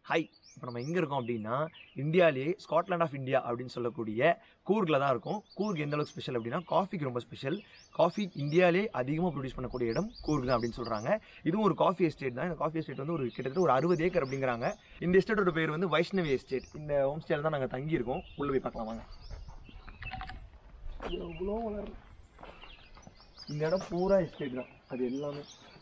Hi இப்போ நம்ம எங்கே இருக்கோம் அப்படின்னா இந்தியாவிலேயே ஸ்காட்லாண்ட் ஆஃப் இந்தியா அப்படின்னு சொல்லக்கூடிய கூர்கில் தான் இருக்கும் கூர்க் எந்த அளவுக்கு ஸ்பெஷல் அப்படின்னா காஃபிக்கு ரொம்ப ஸ்பெஷல் காஃபி இந்தியாவிலே அதிகமாக ப்ரொடியூஸ் பண்ணக்கூடிய இடம் கூர்க் தான் அப்படின்னு சொல்கிறாங்க இதுவும் ஒரு காஃபி எஸ்டேட் தான் இந்த காஃபி எஸ்டேட் வந்து ஒரு கிட்டத்தட்ட ஒரு அறுபது ஏக்கர் அப்படிங்கிறாங்க இந்த எஸ்டேட்டோட பேர் வந்து வைஷ்ணவி எஸ்டேட் இந்த ஹோம் ஸ்டேல தான் நாங்கள் தங்கியிருக்கோம் உள்ளே போய் பார்க்கலாம் வாங்க எவ்வளோ வளரும் இந்த இடம் பூரா எஸ்டேட் தான் அது எல்லாமே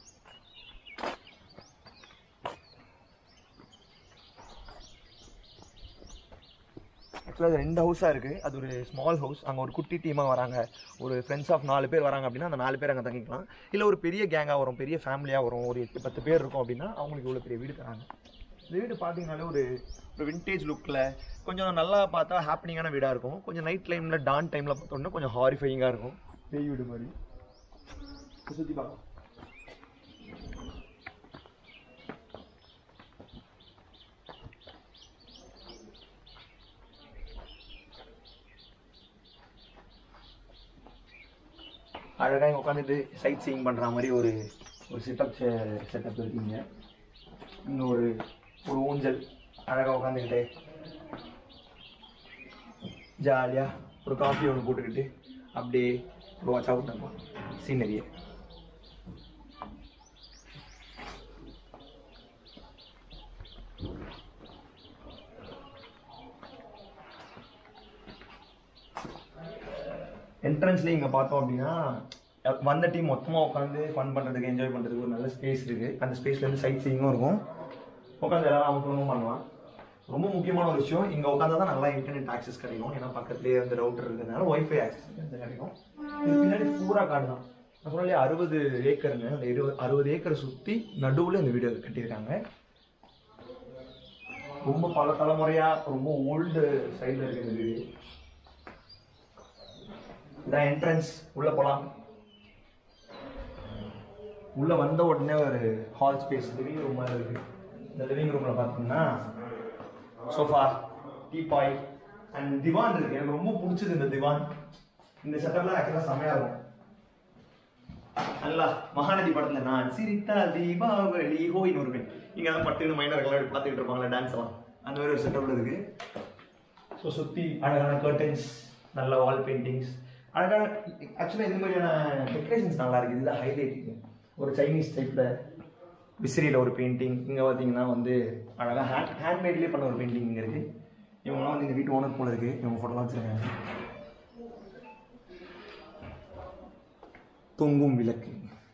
ஆக்சுவலாக அது ரெண்டு ஹவுஸாக இருக்குது அது ஒரு ஸ்மால் ஹவுஸ் அங்கே ஒரு குட்டி டீமாக வராங்க ஒரு ஃப்ரெண்ட்ஸ் ஆஃப் நாலு பேர் வராங்க அப்படின்னா அந்த நாலு பேர் அங்கே தங்கிக்கலாம் இல்லை ஒரு பெரிய கேங்காக வரும் பெரிய ஃபேமிலியாக வரும் ஒரு எட்டு பத்து பேர் இருக்கும் அப்படின்னா அவங்களுக்கு இவ்வளோ பெரிய வீடு தராங்க இந்த வீடு பார்த்தீங்கனாலே ஒரு ஒரு விண்டேஜ் லுக்கில் கொஞ்சம் நல்லா பார்த்தா ஹாப்பனிங்கான வீடாக இருக்கும் கொஞ்சம் நைட் டைமில் டான் டைமில் பார்த்தோம்னா கொஞ்சம் ஹாரிஃபையிங்காக இருக்கும் பேய் வீடு மாதிரி சுற்றி பார்க்கலாம் அழகாக இங்கே உட்காந்துட்டு சைட் சீயிங் பண்ணுற மாதிரி ஒரு ஒரு செட்டப் செட்டப் இருக்கீங்க இங்கே ஒரு ஒரு ஊஞ்சல் அழகாக உட்காந்துக்கிட்டு ஜாலியாக ஒரு காஃபி ஒன்று போட்டுக்கிட்டு அப்படியே ஒரு வாட்ச் அவுட் பண்ணலாம் சீனரியை என்ட்ரன்ஸ்ல இங்க பார்த்தோம் அப்படின்னா அஹ் வந்த டீம் மொத்தமா உட்காந்து ஃபன் பண்றதுக்கு என்ஜாய் பண்றதுக்கு ஒரு நல்ல ஸ்பேஸ் இருக்கு அந்த ஸ்பேஸ்ல இருந்து சைட் சீயிங்கும் இருக்கும் உட்காந்து எல்லாரும் அமுக்கணும் பண்ணலாம் ரொம்ப முக்கியமான ஒரு விஷயம் இங்க உட்காந்தா தான் நல்லா இன்டர்நெட் ஆக்சஸ் கிடைக்கும் ஏன்னா பக்கத்துலேயே வந்து ரவுட்டர் இருக்கிறதுனால ஒய்ஃபை ஆக்சஸ் கிடைக்கும் இது பின்னாடி பூரா காடு தான் நான் சொன்னாலே அறுபது ஏக்கருங்க அந்த இருபது அறுபது ஏக்கரை சுற்றி நடுவில் இந்த வீடு கட்டியிருக்காங்க ரொம்ப பல தலைமுறையா ரொம்ப ஓல்டு சைடில் இருக்கு இந்த வீடு இதான் என்ட்ரன்ஸ் உள்ள போலாம் உள்ள வந்த உடனே ஒரு ஹால் ஸ்பேஸ் லிவிங் ரூம் மாதிரி இருக்கு இந்த லிவிங் ரூம்ல பார்த்தீங்கன்னா சோஃபா டீபாய் அண்ட் திவான் இருக்கு எனக்கு ரொம்ப பிடிச்சது இந்த திவான் இந்த செட்டப்லாம் ஆக்சுவலாக செமையா இருக்கும் நல்லா மகாநதி படத்துல நான் சிரித்தா தீபாவளி ஹோயின் ஒரு பெண் இங்க தான் பட்டு மைனர்கள் அப்படி பார்த்துக்கிட்டு இருப்பாங்களே டான்ஸ் எல்லாம் அந்த மாதிரி ஒரு செட்டப்ல இருக்கு ஸோ சுற்றி அழகான கர்டன்ஸ் நல்ல வால் பெயிண்டிங்ஸ் அழகான ஆக்சுவலாக இந்த மாதிரியான டெக்கரேஷன்ஸ் நல்லா இருக்குது இதுதான் ஹைலைட் ஒரு சைனீஸ் டைப்பில் விசிறியில் ஒரு பெயிண்டிங் இங்கே பார்த்தீங்கன்னா வந்து அழகாக ஹேண்ட் ஹேண்ட்மேட்லேயே பண்ண ஒரு பெயிண்டிங் இங்கே இருக்குது இவங்கலாம் வந்து இந்த வீட்டு ஓனர் போல இருக்குது இவங்க ஃபோட்டோலாம் வச்சுருக்காங்க தொங்கும் விளக்கு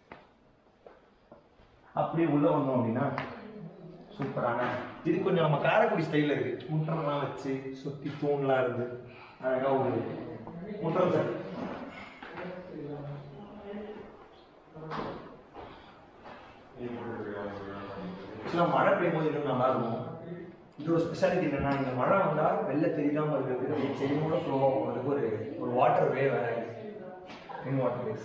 அப்படியே உள்ள வந்தோம் அப்படின்னா சூப்பரான இது கொஞ்சம் நம்ம காரைக்குடி ஸ்டைலில் இருக்கு முட்டரெல்லாம் வச்சு சுத்தி தூண்லாம் இருந்து அழகா ஒரு முட்டரம் சார் ஆக்சுவலாக மழை பெய்யும் போது இன்னும் நல்லா இருக்கும் இதோட ஸ்பெஷாலிட்டி என்னன்னா இந்த மழை வந்தால் வெளில தெரியாமல் இருக்கிறதுக்கு செடியோட ஃப்ளோவாக போகிறதுக்கு ஒரு ஒரு வாட்டர் வே வேற ரெயின் வாட்டர் வேஸ்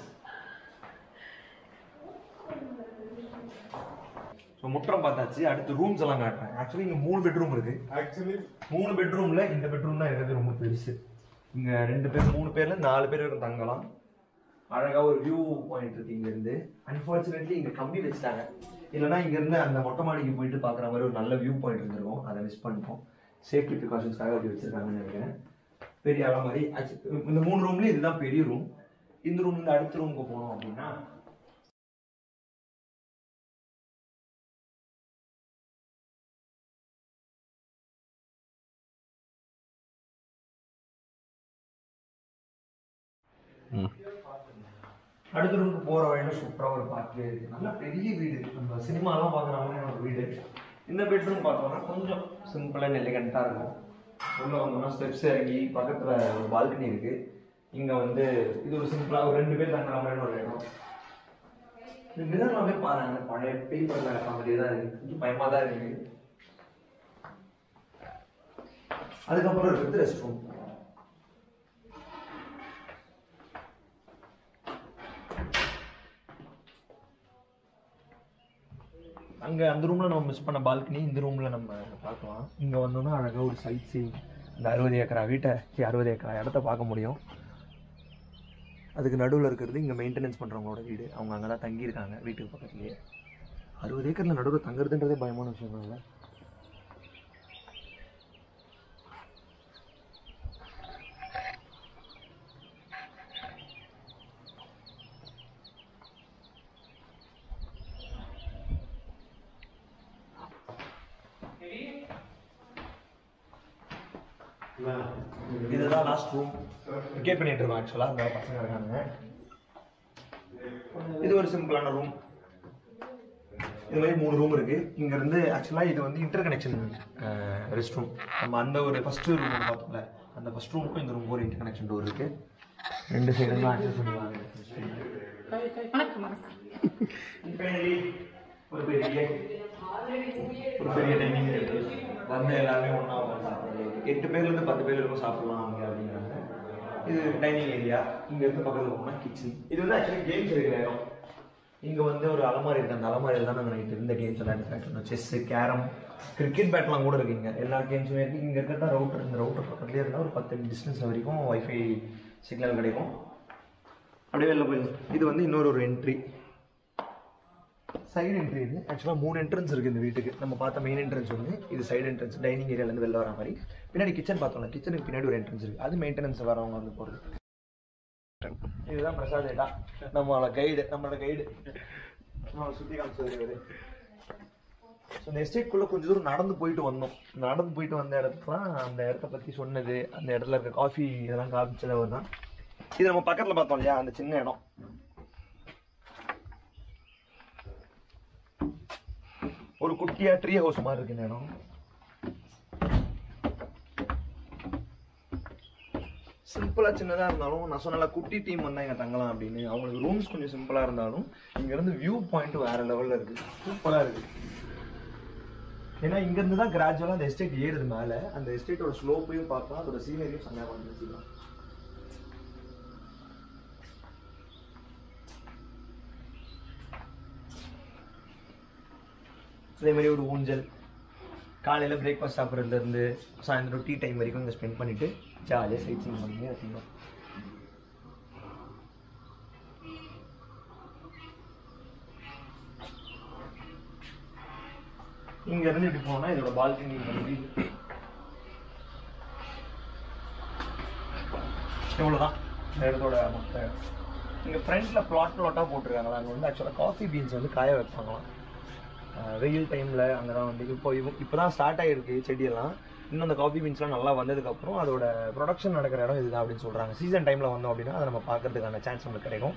ஸோ முற்றம் பார்த்தாச்சு அடுத்து ரூம்ஸ் எல்லாம் காட்டுறேன் ஆக்சுவலி இங்கே மூணு பெட்ரூம் இருக்கு ஆக்சுவலி மூணு பெட்ரூம்ல இந்த பெட்ரூம் தான் இருக்கிறது ரொம்ப பெருசு இங்க ரெண்டு பேர் மூணு பேர்ல நாலு பேர் வரைக்கும் தங்கலாம் அழகா ஒரு வியூ பாயிண்ட் இருக்கு இங்க இருந்து அன்பார்ச்சுனேட்லி இங்க கம்பி வச்சுட்டாங்க இல்லைன்னா இங்க இருந்து அந்த மொட்டை மாடிக்கு போயிட்டு பாக்குற மாதிரி ஒரு நல்ல வியூ பாயிண்ட் இருந்திருக்கும் அதை மிஸ் பண்ணிட்டோம் சேஃப்டி ப்ரிகாஷன்ஸ்க்காக அப்படி வச்சிருக்காங்கன்னு நினைக்கிறேன் பெரிய அளவு மாதிரி Actually, இந்த மூணு ரூம்லயும் இதுதான் பெரிய ரூம் இந்த ரூம் இந்த அடுத்த ரூமுக்கு போனோம் அப்படின்னா அடுத்த ரூமுக்கு போற வழியில சூப்பரா ஒரு பார்க்கவே இருக்கு நல்ல பெரிய வீடு நம்ம சினிமாலாம் பார்க்குற மாதிரியான ஒரு வீடு இந்த பெட்ரூம் பார்த்தோம்னா கொஞ்சம் சிம்பிள் அண்ட் எலிகண்டா இருக்கும் உள்ள வந்தோம்னா ஸ்டெப்ஸ் இறங்கி பக்கத்துல ஒரு பால்கனி இருக்கு இங்க வந்து இது ஒரு சிம்பிளா ஒரு ரெண்டு பேர் தங்குற மாதிரியான ஒரு இடம் இந்த மிரர்லாமே பாருங்க பழைய பேப்பர்ல மாதிரியே தான் இருக்கு கொஞ்சம் பயமா தான் இருக்கு அதுக்கப்புறம் இருக்குது ரெஸ்ட் ரூம் அங்க அந்த ரூம்ல நம்ம மிஸ் பண்ண பால்கனி இந்த ரூம்ல நம்ம பார்க்கலாம் இங்க வந்தோம்னா அழகா ஒரு சைட் சீன் இந்த அறுபது ஏக்கரா வீட்டை சீ, அறுபது ஏக்கரா இடத்த பார்க்க முடியும் அதுக்கு நடுவில் இருக்கிறது இங்கே மெயின்டெனன்ஸ் பண்ணுறவங்களோட வீடு அவங்க அங்கே தான் தங்கியிருக்காங்க வீட்டுக்கு பக்கத்துலேயே அறுபது ஏக்கரில் நடுவில் தங்குறதுன்றதே பயமான விஷயம் இல்லை இதுதான் லாஸ்ட் ரூம் கிரிக்கெட் பண்ணிட்டு இருக்கோம் ஆக்சுவலாக அந்த பசங்க இருக்காங்க இது ஒரு சிம்பிளான ரூம் இது மாதிரி மூணு ரூம் இருக்கு இங்க இருந்து ஆக்சுவலாக இது வந்து இன்டர் கனெக்ஷன் ரெஸ்ட் ரூம் நம்ம அந்த ஒரு ஃபர்ஸ்ட் ரூம் பார்த்தோம்ல அந்த ஃபர்ஸ்ட் ரூமுக்கும் இந்த ரூமுக்கும் ஒரு இன்டர் கனெக்ஷன் டோர் இருக்கு ரெண்டு சைடும் ஆக்சஸ் பண்ணுவாங்க Finally, ஒரு பெரிய ஒரு பெரிய டைனிங் இருக்கு வந்து எல்லாருமே ஒன்றா உட்காந்து சாப்பிடுறது எட்டு பேர்ல இருந்து பத்து பேர் இருக்கும் சாப்பிடலாம் அங்கே அப்படிங்கிறாங்க இது டைனிங் ஏரியா இங்க இருந்து பக்கத்துல போனா கிச்சன் இது வந்து ஆக்சுவலி கேம்ஸ் இருக்கிற இடம் இங்க வந்து ஒரு அலமாரி இருக்கு அந்த அலமாரியில் தான் நாங்கள் நைட்டு இருந்த கேம்ஸ் எல்லாம் எடுத்து செஸ் கேரம் கிரிக்கெட் பேட்லாம் கூட இருக்கு இங்க எல்லா கேம்ஸுமே இருக்கு இங்க இருக்கிறதா ரவுட்டர் இந்த ரவுட்டர் பக்கத்துலேயே இருந்தால் ஒரு பத்து டிஸ்டன்ஸ் வரைக்கும் வைஃபை சிக்னல் கிடைக்கும் அப்படியே வெளில போயிடும் இது வந்து இன்னொரு ஒரு என்ட்ரி சைடு என்ட்ரி இது ஆக்சுவலாக மூணு என்ட்ரன்ஸ் இருக்குது இந்த வீட்டுக்கு நம்ம பார்த்த மெயின் என்ட்ரன்ஸ் ஒன்று இது சைடு என்ட்ரன்ஸ் டைனிங் ஏரியாலேருந்து வெளில வர மாதிரி பின்னாடி கிச்சன் பார்த்தோம்ல கிச்சனுக்கு பின்னாடி ஒரு என்ட்ரன்ஸ் இருக்குது அது மெயின்டெனன்ஸ் வரவங்க வந்து போகிறது இதுதான் பிரசாத் ஏட்டா நம்மளோட கைடு நம்மளோட கைடு நம்மளை சுற்றி காமிச்சது இவரு ஸோ இந்த எஸ்டேட்குள்ளே கொஞ்சம் தூரம் நடந்து போயிட்டு வந்தோம் நடந்து போயிட்டு வந்த இடத்துக்குலாம் அந்த இடத்த பற்றி சொன்னது அந்த இடத்துல இருக்க காஃபி இதெல்லாம் காமிச்சது அவர் தான் இது நம்ம பக்கத்தில் பார்த்தோம் இல்லையா அந்த சின்ன இடம் ஒரு குட்டியா ட்ரீ ஹவுஸ் மாதிரி இருக்கு இந்த இடம் சிம்பிளா சின்னதா இருந்தாலும் நான் சொன்னல குட்டி டீம் வந்தா இங்க தங்கலாம் அப்படின்னு அவங்களுக்கு ரூம்ஸ் கொஞ்சம் சிம்பிளா இருந்தாலும் இங்க இருந்து வியூ பாயிண்ட் வேற லெவல்ல இருக்கு சூப்பரா இருக்கு ஏன்னா இங்க இருந்து தான் கிராஜுவலா அந்த எஸ்டேட் ஏறுது மேல அந்த எஸ்டேட்டோட ஸ்லோப்பையும் பார்த்தா அதோட சீனரியும் செம்மையா பண்ணிருக்கலாம் அதே மாதிரி ஒரு ஊஞ்சல் காலையில் பிரேக்ஃபாஸ்ட் சாப்பிட்றதுலேருந்து சாயந்தரம் டீ டைம் வரைக்கும் இங்கே ஸ்பெண்ட் பண்ணிவிட்டு ஜாலியாக சைட் சீன் பண்ணி ரசிக்கலாம் இங்க இருந்து இப்படி போனா இதோட பால்கனி வந்து இவ்வளோதான் இந்த இடத்தோட மொத்த இடம். இங்க ஃப்ரண்ட்ல பிளாட் பிளாட்டாக போட்டிருக்காங்க அங்கே வந்து ஆக்சுவலாக காஃபி பீன்ஸ் வந்து காய வைப்பாங்களாம் ஆஹ் வெயில் டைமில் அங்கே தான் வந்து இப்போ இப்போ தான் ஸ்டார்ட் ஆகிருக்கு செடியெல்லாம் இன்னும் அந்த காஃபி பீன்ஸ்லாம் நல்லா வந்ததுக்கப்புறம் அதோட ப்ரொடக்ஷன் நடக்கிற இடம் இதுதான் அப்படின்னு சொல்கிறாங்க சீசன் டைமில் வந்தோம் அப்படின்னா அதை நம்ம பார்க்கறதுக்கான சான்ஸ் நம்மளுக்கு கிடைக்கும்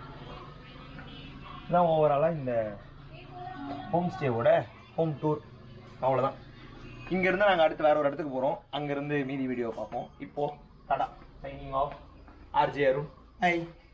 இதான் ஓவராலாக இந்த ஹோம் ஸ்டேவோட ஹோம் டூர் அவ்வளோதான் இங்கேருந்து நாங்கள் அடுத்து வேற ஒரு இடத்துக்கு போகிறோம் அங்கேருந்து மீதி வீடியோ பார்ப்போம் இப்போ தடா signing off RJ Arun high